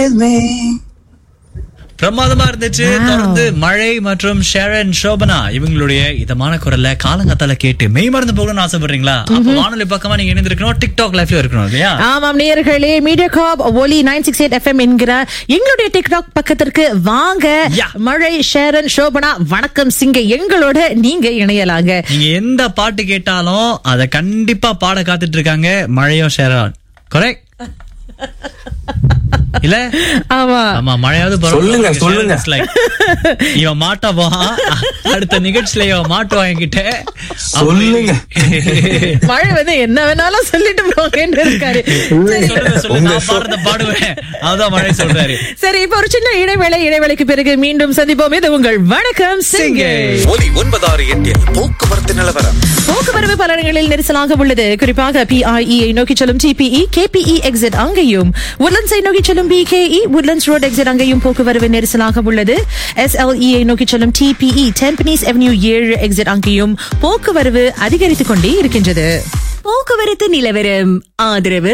பிரமாதமா இருந்துச்சு தொடர்ந்து மழை மற்றும் ஷேரன் சோபனா இவங்களுடைய இதமான குரல்ல காலங்காத்தால கேட்டு மெய் மறந்து போகணும்னு ஆசைப்படுறீங்களா அப்ப வானொலி பக்கமா நீங்க இணைந்திருக்கணும் டிக்டாக் லைஃப்ல இருக்கணும் இல்லையா ஆமாம் நேயர்களே மீடியா காப் ஒலி நைன் சிக்ஸ் எயிட் எஃப்எம் என்கிற எங்களுடைய டிக்டாக் பக்கத்திற்கு வாங்க Yeah. மழை ஷேரன் சோபனா வணக்கம் சிங்க எங்களோட நீங்க இணையலாங்க நீங்க எந்த பாட்டு கேட்டாலும் அத கண்டிப்பா பாட காத்துட்டு இருக்காங்க மழையும் ஷேரான் கரெக்ட் இல்ல ஆமா ஆமா மழையாவது சொல்லுங்க, சொல்லுங்க. இவன் மாட்டா போவான் அடுத்த நிகழ்ச்சியில இவன் மாட்டுவான் என்கிட்ட சொல்லுங்க. மழை வந்து என்ன வேணாலும் சொல்லிட்டு போகன்னு இருக்காரு சரி. சொல்லுங்க, சொல்லுங்க. நான் பாடுறத பாடுவேன் அதான் மழை சொல்றாரு சரி இப்ப ஒரு சின்ன இடைவேளை இடைவேளைக்கு பிறகு மீண்டும் சந்திப்போம் இது உங்கள் வணக்கம் சிங்கை ஒலி ஒன்பதாறு எட்டில் போக்குவரத்து நிலவரம் போக்குவரவு பல இடங்களில் நெரிசலாக உள்ளது குறிப்பாக பிஐஇ நோக்கி செல்லும் டிபிஇ கேபிஇ எக்ஸிட் அங்கேயும் உட்லண்ட்ஸை நோக்கி செல்லும் பிகேஇ உட்லண்ட்ஸ் ரோட் எக்ஸிட் அங்கேயும் போக்குவரவு நெரிசலாக உள்ளது எஸ்எல்இஐ நோக்கி செல்லும் டிபிஇ டெம்பனிஸ் அவென்யூ ஏழு எக்ஸிட் அங்கேயும் போக்குவரவு அதிகரித்துக் கொண்டே இருக்கின்றது போக்குவரத்து நிலவரம் ஆதரவு